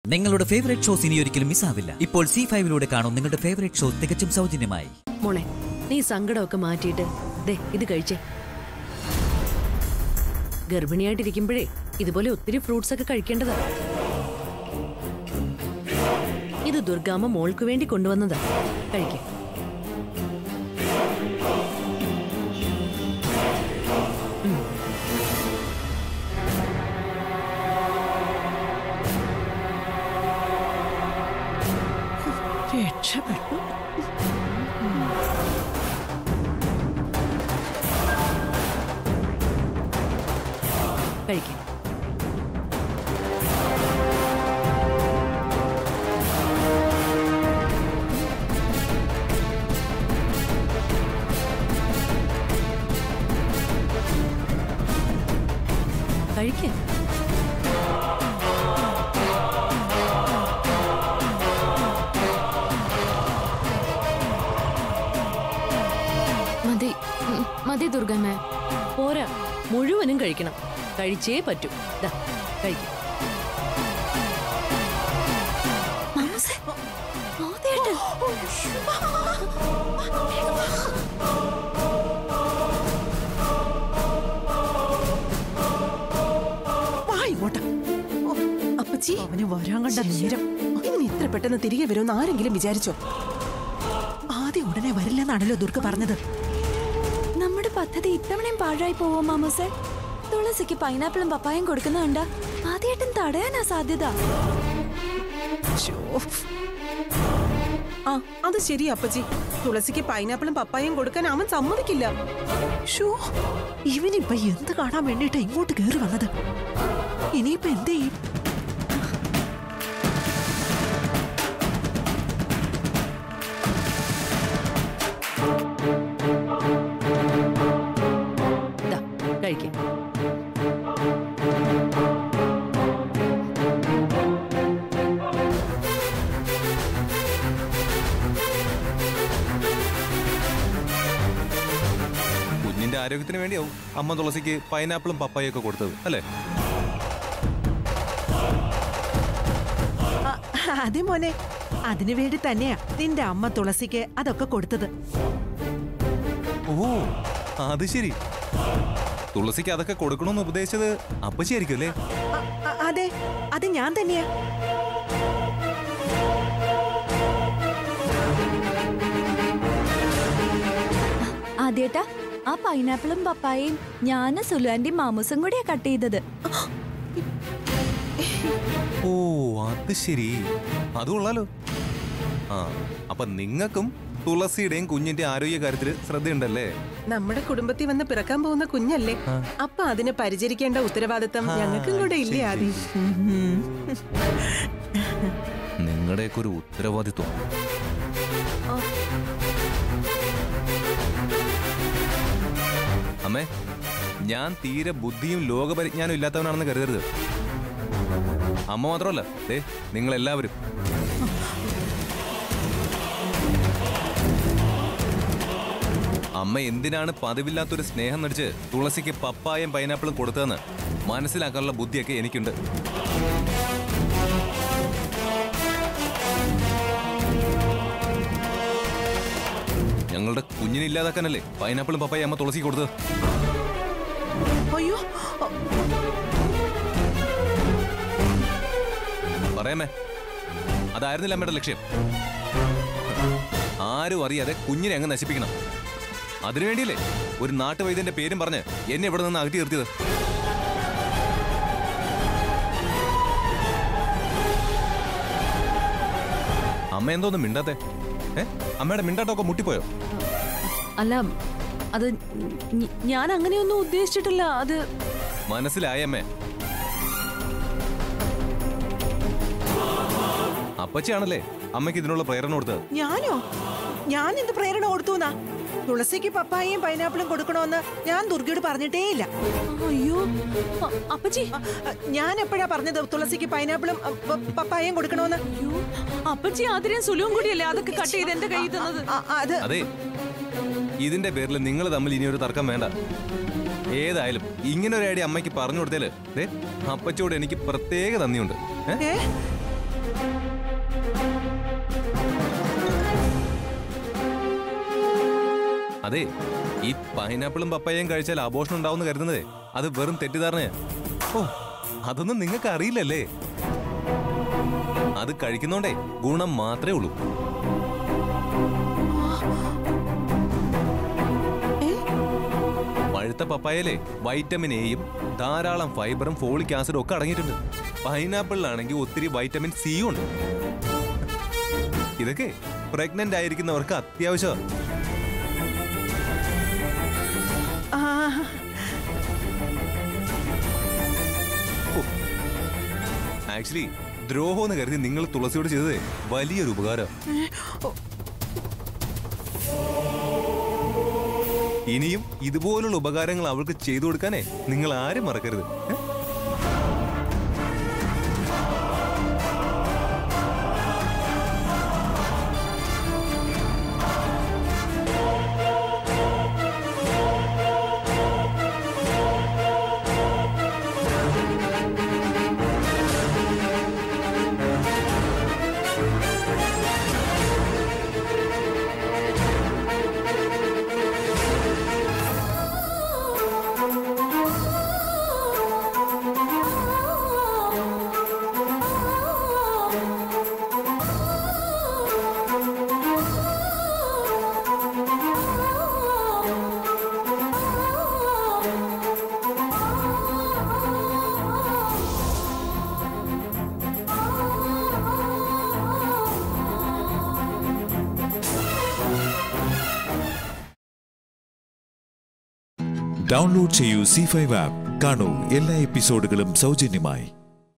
നിങ്ങളുടെ favourite shows ഇനി ഒരിക്കലും മിസ്സാവില്ല ഇപ്പോൾ സി ഫൈവിലൂടെ കാണും നിങ്ങളുടെ ഫേവറേറ്റ് ഷോ തികച്ചും സൗജന്യമായി മോളെ നീ സങ്കടമൊക്കെ മാറ്റിയിട്ട് ദേ ഇത് കഴിച്ചേ ഗർഭിണിയായിട്ടിരിക്കുമ്പോഴേ ഇതുപോലെ ഒത്തിരി ഫ്രൂട്ട്സ് ഒക്കെ കഴിക്കേണ്ടതാ ഇത് ദുർഗാമ്മ മോൾക്ക് വേണ്ടി കൊണ്ടുവന്നതാ കഴിക്കേ രക്ഷപ്പെട്ടു കഴിക്കേ കഴിക്കേ മതി ഉം, മതി ദുർഗമ്മ പോരാ മുഴുവനും കഴിക്കണം കഴിച്ചേ പറ്റൂ ദാ കഴിക്കും വാ ഇങ്ങോട്ട് ഓ, അപ്പച്ചി അവന് വരാൻ കണ്ട നേരം ഇനി ഇത്ര പെട്ടെന്ന് തിരികെ വരുമെന്ന് ആരെങ്കിലും വിചാരിച്ചോ ആദ്യം ഉടനെ വരില്ലെന്നാണല്ലോ ദുർഗ പറഞ്ഞത് നമ്മുടെ പദ്ധതി ഇത്തവണയും പാഴായി പോവോ മാമൂസെ തുളസിക്ക് പൈനാപ്പിളും പപ്പായും കൊടുക്കുന്നുണ്ട് ആദ്യമായിട്ടും തടയാനാ സാധ്യത ശ്ശോ. ആ അത് ശരി അപ്പച്ചി തുളസിക്ക് പൈനാപ്പിളും പപ്പായും കൊടുക്കാൻ അവൻ സമ്മതിക്കില്ല ഷോ ഇവനിപ്പൊ എന്ത് കാണാൻ വേണ്ടിട്ടാ ഇങ്ങോട്ട് കേറി വന്നത് ഇനിയിപ്പൊ എന്ത് ചെയ്യും ദാ കഴിക്കും കുഞ്ഞിന്റെ ആരോഗ്യത്തിന് വേണ്ടിയാവും അമ്മ തുളസിക്ക് പൈനാപ്പിളും പപ്പായും ഒക്കെ കൊടുത്തത് അല്ലേ ആ, അതെ മോനെ അതിനു വേണ്ടി തന്നെയാ നിന്റെ അമ്മ തുളസിക്ക് അതൊക്കെ കൊടുത്തത് ഓ അത് ശരി തുളസിക്ക് അതൊക്കെ കൊടുക്കണമെന്ന് ഉപദേശിച്ചത് അപ്പച്ചിയായിരിക്കും അല്ലേ അ- അ- അതെ അത് ഞാൻ തന്നെയാ ആദ്യേട്ടാ ആ പൈനാപ്പിളും പപ്പായയും ഞാനും സുലുവാന്റെയും മാമൂസും കൂടിയാ കട്ട് ചെയ്തത് ഓ അത് ശരി അത് കൊള്ളാലോ ആ അപ്പൊ നിങ്ങൾക്കും തുളസിയുടെയും കുഞ്ഞിന്റെ ആരോഗ്യ കാര്യത്തിൽ ശ്രദ്ധയുണ്ടല്ലേ നമ്മുടെ കുടുംബത്തിൽ വന്ന് പിറക്കാൻ പോകുന്ന കുഞ്ഞല്ലേ അപ്പൊ അതിനെ പരിചരിക്കേണ്ട ഉത്തരവാദിത്തം ഞങ്ങൾക്കും കൂടെ ഇല്ലേ ആദി നിങ്ങളുടെയൊക്കെ ഒരു ഉത്തരവാദിത്വം അമ്മേ ഞാൻ തീരെ ബുദ്ധിയും ലോകപരിജ്ഞാനവും ഇല്ലാത്തവനാണെന്ന് കരുതരുത് അമ്മ മാത്രമല്ല ദേ നിങ്ങൾ എല്ലാവരും അമ്മ എന്തിനാണ് പതിവില്ലാത്തൊരു സ്നേഹം നടിച്ച് തുളസിക്ക് പപ്പായും പൈനാപ്പിളും കൊടുത്തതെന്ന് മനസ്സിലാക്കാനുള്ള ബുദ്ധിയൊക്കെ എനിക്കുണ്ട് ഞങ്ങളുടെ കുഞ്ഞിനെ ഇല്ലാതാക്കാനല്ലേ പൈനാപ്പിളും പപ്പായും അമ്മ തുളസിക്ക് കൊടുത്തത് അയ്യോ പറയാമേ അതായിരുന്നില്ല അമ്മയുടെ ലക്ഷ്യം ആരും അറിയാതെ കുഞ്ഞിനെ അങ്ങ് നശിപ്പിക്കണം അതിനുവേണ്ടിയല്ലേ ഒരു നാട്ടുവൈദ്യന്റെ പേരും പറഞ്ഞ് എന്നെ ഇവിടെ നിന്ന് അകറ്റി നിർത്തിയത് അമ്മ എന്തോന്നും മിണ്ടാത്തെ ഏ അമ്മയുടെ മിണ്ടാട്ടമൊക്കെ മുട്ടിപ്പോയോ അല്ല അത് ഞ- ഞാൻ അങ്ങനെയൊന്നും ഉദ്ദേശിച്ചിട്ടില്ല അത് മനസ്സിലായമ്മേ അപ്പച്ചിയാണല്ലേ അമ്മയ്ക്ക് ഇതിനുള്ള പ്രേരണ കൊടുത്തത് ഞാനോ ഞാൻ എന്ത് പ്രേരണ കൊടുത്തുന്നാ തുളസിക്ക് പപ്പായയും പൈനാപ്പിളും കൊടുക്കണമെന്ന് ഞാൻ ദുർഗയോട് പറഞ്ഞിട്ടേ ഇല്ല അയ്യോ അ- അപ്പച്ചി അ, അ, ഞാൻ എപ്പോഴാ പറഞ്ഞത് തുളസിക്ക് പൈനാപ്പിളും അ, പ- പപ്പായയും കൊടുക്കണമെന്ന് അയ്യോ അപ്പച്ചി ആതിരയും സുലുവും കൂടിയല്ലേ അതൊക്കെ കട്ട് ചെയ്ത് എന്റെ കയ്യിൽ തന്നത് അ, അത് അതെ ഇതിന്റെ പേരിൽ നിങ്ങൾ തമ്മിൽ ഇനി ഒരു തർക്കം വേണ്ട ഏതായാലും ഇങ്ങനെ ഒരു ഐഡിയ അമ്മയ്ക്ക് പറഞ്ഞു കൊടുത്തേല് ദേ അപ്പച്ചോട് എനിക്ക് പ്രത്യേക നന്ദിയുണ്ട് ഏ? ഏ അതെ ഈ പൈനാപ്പിളും പപ്പയും കഴിച്ചാൽ അബോഷണം ഉണ്ടാവും കരുതുന്നത് അത് വെറും തെറ്റിദ്ധാരണയാ ഓ അതൊന്നും നിങ്ങൾക്ക് അറിയില്ലല്ലേ അത് കഴിക്കുന്നോണ്ടേ ഗുണം മാത്രമേ ഉള്ളൂ പഴുത്ത പപ്പായയിലെ വൈറ്റമിൻ എയും ധാരാളം ഫൈബറും ഫോളിക് ആസിഡും ഒക്കെ അടങ്ങിയിട്ടുണ്ട് പൈനാപ്പിളിലാണെങ്കിൽ ഒത്തിരി വൈറ്റമിൻ സിയും ഉണ്ട് ഇതൊക്കെ പ്രഗ്നന്റ് ആയിരിക്കുന്നവർക്ക് അത്യാവശ്യമാണ് ആ ആക്ച്വലി ദ്രോഹം എന്ന് കരുതി നിങ്ങൾ തുളസിയോട് ചെയ്തത് വലിയൊരു ഉപകാരം ഇനിയും ഇതുപോലുള്ള ഉപകാരങ്ങൾ അവൾക്ക് ചെയ്തു കൊടുക്കാനേ നിങ്ങൾ ആരും മറക്കരുത് ഏ? ഡൗൺലോഡ് ചെയ്യൂ സി ഫൈവ് ആപ്പ് കാണൂ എല്ലാ എപ്പിസോഡുകളും സൗജന്യമായി